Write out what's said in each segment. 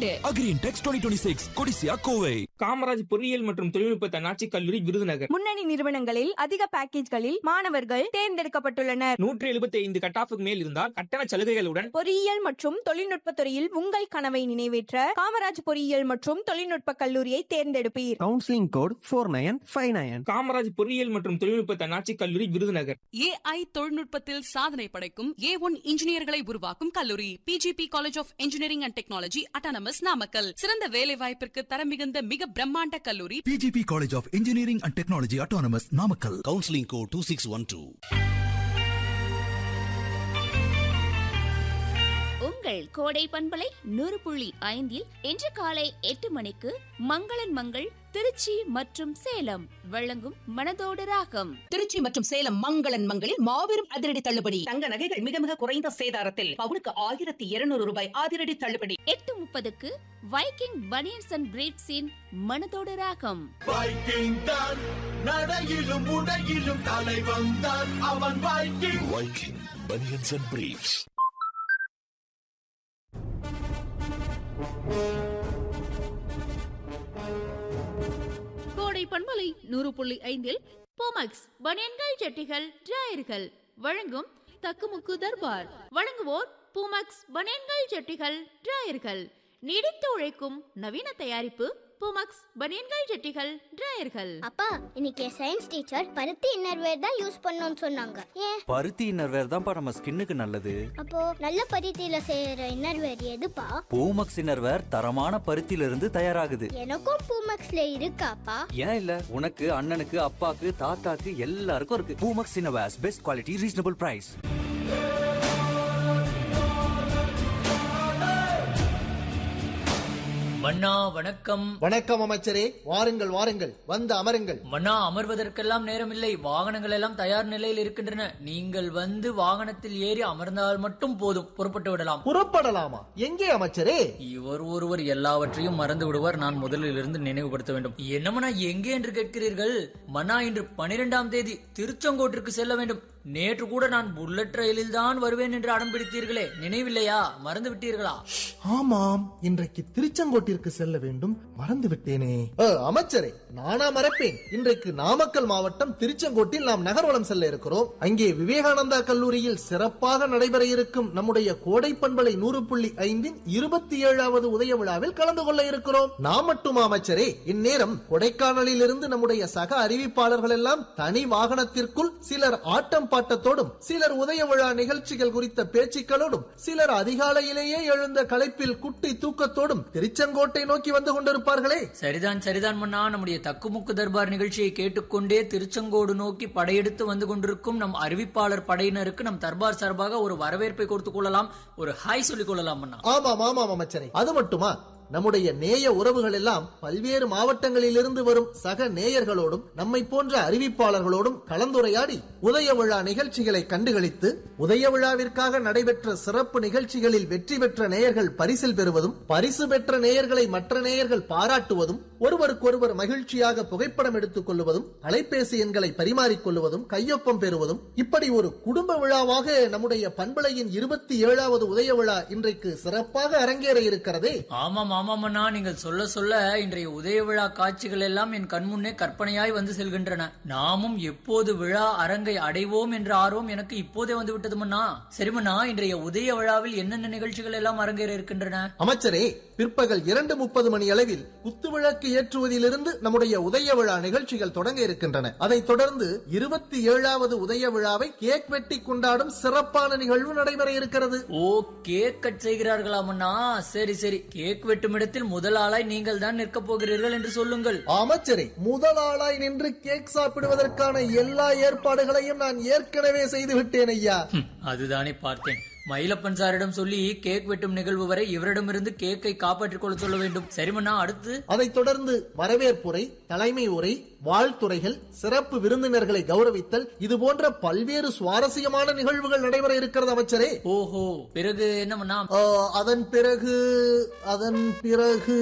உண்டு Agri Intex twenty twenty six Codissia Kovai Kamaraj பொறியியல் மற்றும் தொழில்நுட்ப தன்னாட்சி கல்லூரி விருதுநகர் முன்னணி நிறுவனங்களில் அதிக பேக்கேஜ்களில் மாணவர்கள் தேர்ந்தெடுக்கப்பட்டுள்ளனர் நூற்றி எழுபத்தி ஐந்து கட்டாஃபுக்கு மேல் இருந்தால் கட்டண சலுகைகளுடன் பொறியியல் மற்றும் தொழில்நுட்பத் துறையில் உங்கள் கனவை நிறைவேற்ற காமராஜ் பொறியியல் மற்றும் தொழில்நுட்ப கல்லூரியை தேர்ந்தெடுப்பீர் counselling code four nine five nine Kamaraj பொறியியல் மற்றும் தொழில்நுட்ப தன்னாட்சி கல்லூரி விருதுநகர் ஏஐ தொழில்நுட்பத்தில் சாதனை படைக்கும் ஏ ஒன் இன்ஜினியர்களை உருவாக்கும் கல்லூரி PGP college of engineering and technology autonomous Namakkal சிறந்த வேலை வாய்ப்பிற்கு தரம் மிகுந்த மிக பிரம்மாண்ட கல்லூரி PGP College of Engineering and Technology Autonomous Namakkal. counseling code 2612 உங்கள் கோடை பண்பலை நூறு புள்ளி ஐந்தில் இன்று காலை எட்டு மணிக்கு மங்களன் மங்கள் திருச்சி மற்றும் சேலம் வழங்கும் மனதோடு ராகம் திருச்சி மற்றும் சேலம் மங்களன் மங்களில் மாபெரும் அதிரடி தள்ளுபடி தங்க நகைகள் மிக மிக குறைந்த சேதாரத்தில் பவுனுக்கு ஆயிரத்தி இருநூறு ரூபாய் அதிரடி தள்ளுபடி எட்டு முப்பதுக்கு வைக்கிங் பனியன்ஸ் அண்ட் பிரீட்ஸின் மனதோடு ராகம் வைக்கிங் தான் நடையிலும் உடையிலும் தலை வந்தான் அவன் Viking Viking Bunions and Briefs கோடை பண்பலை நூறு புள்ளி ஐந்தில் போமக்ஸ் பனியன்கள் ஜட்டிகள் டிராயர்கள் வழங்கும் தக்குமுக்கு தர்பார் வழங்குவோர் பூமக்ஸ் பனியன்கள் ஜட்டிகள் டிராயர்கள் நீடித்து உழைக்கும் நவீன தயாரிப்பு பூமக்ஸ் பனியன்கள் ஜட்டிகள் டிராயர்கள் அப்பா இன்னைக்கு சயின்ஸ் டீச்சர் பருத்தி இன்னர்வேர் தான் யூஸ் பண்ணணும்னு சொன்னாங்க ஏன் பருத்தி இன்னர்வேர் தான்ப்பா நம்ம ஸ்கின்னுக்கு நல்லது அப்போ நல்ல பருத்தியில செய்யற இன்னர்வேர் எதுப்பா பூமக்ஸ் இன்னர்வேர் தரமான பருத்தியில இருந்து தயாராகுது எனக்கும் பூமக்ஸ்ல இருக்காப்பா ஏன் இல்ல உனக்கு அண்ணனுக்கு அப்பாக்கு தாத்தாக்கு எல்லாருக்கும் இருக்கு Poomex innerwears best quality reasonable price மன்னா வணக்கம் வணக்கம் அமைச்சரே வாருங்கள் வாருங்கள் வந்து அமருங்கள் மன்னா அமர்வதற்கெல்லாம் நேரமில்லை வாகனங்கள் எல்லாம் தயார் நிலையில் இருக்கின்றன நீங்கள் வந்து வாகனத்தில் ஏறி அமர்ந்தால் மட்டும் போதும் புறப்பட்டு விடலாம் புறப்படலாமா எங்கே அமைச்சரே இவர் ஒருவர் எல்லாவற்றையும் மறந்து விடுவார் நான் முதலில் இருந்து நினைவுபடுத்த வேண்டும் என்ன மன்னா எங்கே என்று கேட்கிறீர்கள் மன்னா இன்று பனிரெண்டாம் தேதி திருச்செங்கோட்டிற்கு செல்ல வேண்டும் நேற்று கூட நான் புல்லட் ரயிலில் தான் வருவேன் என்று அடம் பிடித்தீர்களே நினைவில்லையா மறந்து விட்டீர்களா ஆமாம் இன்றைக்கு திருச்செங்கோட்டிற்கு செல்ல வேண்டும் மறந்து விட்டேனே அ, அமைச்சரே நானா மறப்பேன் இன்றைக்கு நாமக்கல் மாவட்டம் திருச்செங்கோட்டில் நாம் நகர்வலம் செல்ல இருக்கிறோம் அங்கே விவேகானந்தா கல்லூரியில் சிறப்பாக நடைபெற இருக்கும் நம்முடைய கோடை பண்பலை நூறு புள்ளி ஐந்தின் இருபத்தி ஏழாவது உதய விழாவில் கலந்து கொள்ள இருக்கிறோம் நாம் மட்டுமா அமைச்சரே இந்நேரம் கொடைக்கானலில் இருந்து நம்முடைய சக அறிவிப்பாளர்கள் எல்லாம் தனி வாகனத்திற்குள் சிலர் ஆட்டம் பாட்டத்தோடும் சிலர் உதய விழா நிகழ்ச்சிகள் குறித்த பேச்சுக்களோடும் சிலர் அதிகாலையிலேயே எழுந்த களைப்பில் குட்டி தூக்கத்தோடும் திருச்செங்கோட்டை நோக்கி வந்து கொண்டிருப்பார்களே சரிதான் சரிதான் மன்னா நம்முடைய தக்குமுக்கு தர்பார் நிகழ்ச்சியை கேட்டுக்கொண்டே திருச்செங்கோடு நோக்கி படையெடுத்து வந்து கொண்டிருக்கும் நம் அறிவிப்பாளர் படையினருக்கு நம் தர்பார் சார்பாக ஒரு வரவேற்பை கொடுத்துக் கொள்ளலாம் ஒரு ஹாய் சொல்லிக் கொள்ளலாம் மன்னா ஆமாம் ஆமாம் அமைச்சரே அது மட்டுமா நம்முடைய நேய உறவுகள் எல்லாம் பல்வேறு மாவட்டங்களில் இருந்து வரும் சக நேயர்களோடும் நம்மை போன்ற அறிவிப்பாளர்களோடும் கலந்துரையாடி உதய விழா நிகழ்ச்சிகளை கண்டுகளித்து உதய விழாவிற்காக நடைபெற்ற சிறப்பு நிகழ்ச்சிகளில் வெற்றி பெற்ற நேயர்கள் பரிசில் பெறுவதும் பரிசு பெற்ற நேயர்களை மற்ற நேயர்கள் பாராட்டுவதும் ஒருவருக்கொருவர் மகிழ்ச்சியாக புகைப்படம் எடுத்துக் கொள்வதும் அலைபேசி எண்களை பரிமாறிக் கொள்வதும் கையொப்பம் பெறுவதும் இப்படி ஒரு குடும்ப விழாவாக நம்முடைய பண்பலையின் இருபத்தி ஏழாவது உதய விழா இன்றைக்கு சிறப்பாக அரங்கேற இருக்கிறதே ஆமாம் ஆமாம் அண்ணா நீங்கள் சொல்ல சொல்ல இன்றைய உதய விழா காட்சிகள் எல்லாம் என் கண்முன்னே கற்பனையாய் வந்து செல்கின்றன நாமும் எப்போது விழா அரங்கை அடைவோம் என்ற ஆர்வம் எனக்கு இப்போதே வந்து விட்டது மன்னா சரிமண்ணா இன்றைய உதய விழாவில் என்னென்ன நிகழ்ச்சிகள் எல்லாம் அரங்கேற இருக்கின்றன அமைச்சரே பிற்பகல் இரண்டு முப்பது மணி அளவில் குத்துவிளக்கு ஏற்றுவதிலிருந்து நம்முடைய உதய விழா நிகழ்ச்சிகள் தொடங்க இருக்கின்றன அதைத் தொடர்ந்து இருபத்தி ஏழாவது உதய விழாவை கேக் வெட்டி கொண்டாடும் சிறப்பான நிகழ்வு நடைபெற இருக்கிறது ஓ கேக் கட் செய்கிறார்களாமண்ணா சரி சரி கேக் வெட்டும் இடத்தில் முதல் ஆளாய் நீங்கள் தான் நிற்கப் போகிறீர்கள் என்று சொல்லுங்கள் அமைச்சரே முதல் ஆளாய் நின்று கேக் சாப்பிடுவதற்கான எல்லா ஏற்பாடுகளையும் நான் ஏற்கனவே செய்து விட்டேன் ஐயா ஹம், அதுதானே பார்த்தேன் மயிலப்பன் சாரிடம் சொல்லி கேக் வெட்டும் நிகழ்வு வரை இவரிடமிருந்து கேக்கை காப்பாற்றிக் கொள்ள சொல்ல வேண்டும் சரிமண்ணா அடுத்து அதைத் தொடர்ந்து வரவேற்புரை தலைமை உரை வாழ்த்துறைகள் சிறப்பு விருந்தினர்களை கௌரவித்தல் இது போன்ற பல்வேறு சுவாரஸ்யமான நிகழ்வுகள் நடைபெற இருக்கிறது அமைச்சரே ஓஹோ பிறகு என்ன பண்ணா ஆ, அதன் பிறகு அதன் பிறகு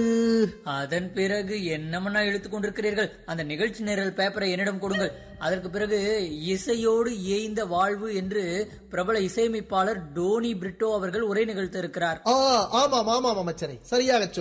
அதன் பிறகு என்னமண்ணா இழுத்துக் கொண்டிருக்கிறீர்கள் அந்த நிகழ்ச்சி நிரல் பேப்பரை என்னிடம் கொடுங்கள் அதற்கு பிறகு இசையோடு ஏய்ந்த வாழ்வு என்று பிரபல இசையமைப்பாளர் டோனி பிரிட்டோ அவர்கள் உரை நிகழ்த்த இருக்கிறார் ஆ, ஆமாம் ஆமாம் அமைச்சரே சரியாக